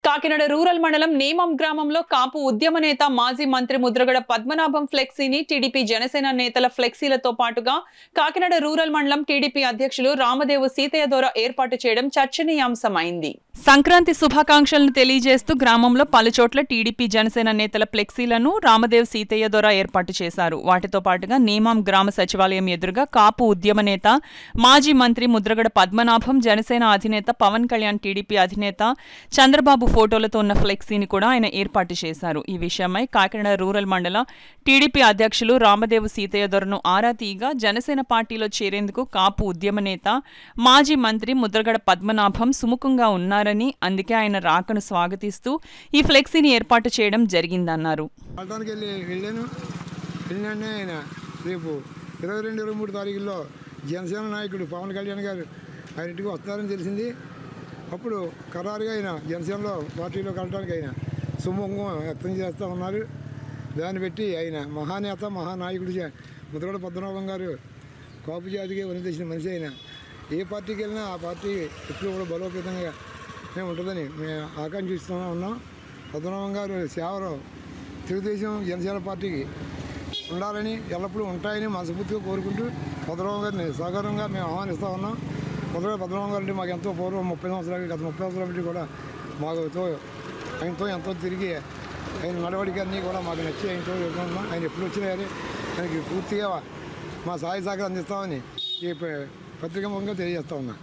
Kakinada rural మండలం నేమం గ్రామంలో కాపు ఉద్యమ నేత మాజీ మంత్రి ముద్రగడ పద్మనాభం ఫ్లెక్సీని టీడీపీ జనసేన నేతల ఫ్లెక్సీలతో పాటుగా కాకినాడ రూరల్ మండలం టీడీపీ అధ్యక్షులు రామదేవు సీతయ్య ద్వారా ఏర్పాటు చేయడం చర్చనీయాంశమైంది సంక్రాంతి శుభాకాంక్షలను తెలియజేస్తూ గ్రామంలో పలుచోట్ల టీడీపీ జనసేన నేతల ఫ్లెక్సీలను రామదేవ్ సీతయ్య ద్వారా ఏర్పాటు చేశారు వాటితో పాటుగా నేమాం గ్రామ సచివాలయం ఎదురుగా కాపు ఉద్యమ నేత మాజీ మంత్రి ముద్రగడ పద్మనాభం జనసేన అధినేత పవన్ కళ్యాణ్ టీడీపీ అధినేత చంద్రబాబు ఫోటోలతో ఉన్న ఫ్లెక్సీని కూడా ఆయన ఏర్పాటు చేశారు ఈ విషయమై కాకినాడ రూరల్ మండల టీడీపీ అధ్యక్షులు రామదేవు సీతయ్య దొరను ఆరా తీయగా జనసేన పార్టీలో చేరేందుకు కాపు ఉద్యమ నేత మాజీ మంత్రి ముద్రగడ పద్మనాభం సుముఖంగా ఉన్నారని అందుకే ఆయన రాకను స్వాగతిస్తూ ఈ ఫ్లెక్సీని ఏర్పాటు చేయడం జరిగిందన్నారు పట్టణానికి వెళ్ళి వెళ్ళాను వెళ్ళినానే ఆయన రేపు ఇరవై రెండు ఇరవై మూడు తారీఖుల్లో జనసేన నాయకుడు పవన్ కళ్యాణ్ గారు ఆయన ఇంటికి వస్తున్నారని తెలిసింది అప్పుడు ఖరారుగా ఆయన జనసేనలో పార్టీలో కలవడానికి ఆయన సుముఖం వ్యక్తం చేస్తూ ఉన్నారు దాన్ని పెట్టి ఆయన మహానేత మహానాయకుడు జ- ముద్రగడ పద్మనాభం గారు కాపు జాతికి వనితేసిన మనిషి అయిన ఏ పార్టీకి వెళ్ళినా ఆ పార్టీ ఎప్పుడు కూడా బలోపేతంగా నే ఉంటుందని మేము ఆకాంక్షిస్తూ ఉన్నాం పద్మనాభం గారు సేవలు తెలుగుదేశం జనసేన పార్టీకి ఉండాలని ఎల్లప్పుడూ ఉంటాయని మనస్ఫూర్తిగా కోరుకుంటూ పద్మనాభం గారిని సహకారంగా మేము ఆహ్వానిస్తూ ఉన్నాం మొదట పద్మనాభం గారు అంటే మాకు ఎంతో పూర్వం ముప్పై సంవత్సరాలు గత ముప్పై సంవత్సరాల నుండి కూడా మాకు తో- ఆయనతో ఎంతో తిరిగి ఆయన నడవడిక అన్నీ కూడా మాకు నచ్చి ఆయనతో ఉన్నాం ఆయన ఎప్పుడు వచ్చినా కానీ ఆయనకి పూర్తిగా మా సహాయ సహకారం అందిస్తామని ఈ ప- పత్రికా ముఖంగా తెలియజేస్తా ఉన్నా